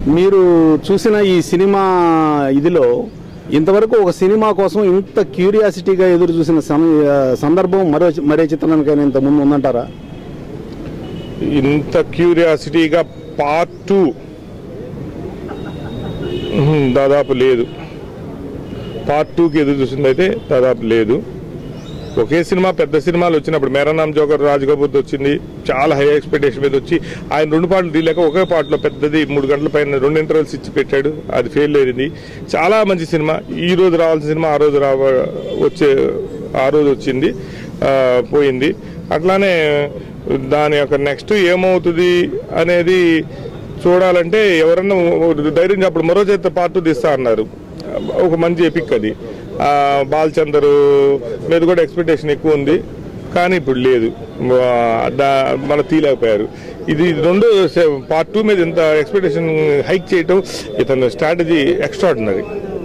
మీరు చూసిన ఈ సినిమా ఇదిలో ఇంతవరకు ఒక సినిమా కోసం ఇంత క్యూరియాసిటీగా ఎదురు చూసిన సం- సందర్భం మరో మరే చిత్రానికైనా ఇంత ముందు ఉందంటారా ఇంత క్యూరియాసిటీగా పార్ట్ టూ దాదాపు లేదు పార్ట్ టూకి ఎదురు చూసింది అయితే దాదాపు లేదు ఒకే సినిమా పెద్ద సినిమాలు వచ్చినప్పుడు మేరానామ్ జోకర్ రాజ్ కపూర్ వచ్చింది చాలా హై ఎక్స్పెక్టేషన్ మీద వచ్చి ఆయన రెండు పాటలు తీయలేక ఒకే పాటలో పెద్దది మూడు గంటల పైన రెండు ఇంటర్వెల్స్ ఇచ్చి పెట్టాడు అది ఫెయిల్ అయింది చాలా మంచి సినిమా ఈ రోజు రావాల్సిన సినిమా ఆ రోజు రావ వచ్చే ఆ రోజు వచ్చింది ఆ, పోయింది అట్లానే దాని యొక్క నెక్స్ట్ ఏమవుతుంది అనేది చూడాలంటే ఎవరన్నా ధైర్యం చెప్పడం మరో చేత పార్ట్ తీస్తా అన్నారు ఒక మంచి ఎపిక్ అది ఆ, బాలచందర్ మీద కూడా ఎక్స్పెక్టేషన్ ఎక్కువ ఉంది కానీ ఇప్పుడు లేదు ఆ, దా- మన తీయలేకపోయారు ఇది రెండు పార్ట్ టూ మీద ఇంత ఎక్స్పెక్టేషన్ హైక్ చేయటం ఇతని స్ట్రాటజీ ఎక్స్ట్రాడినరీ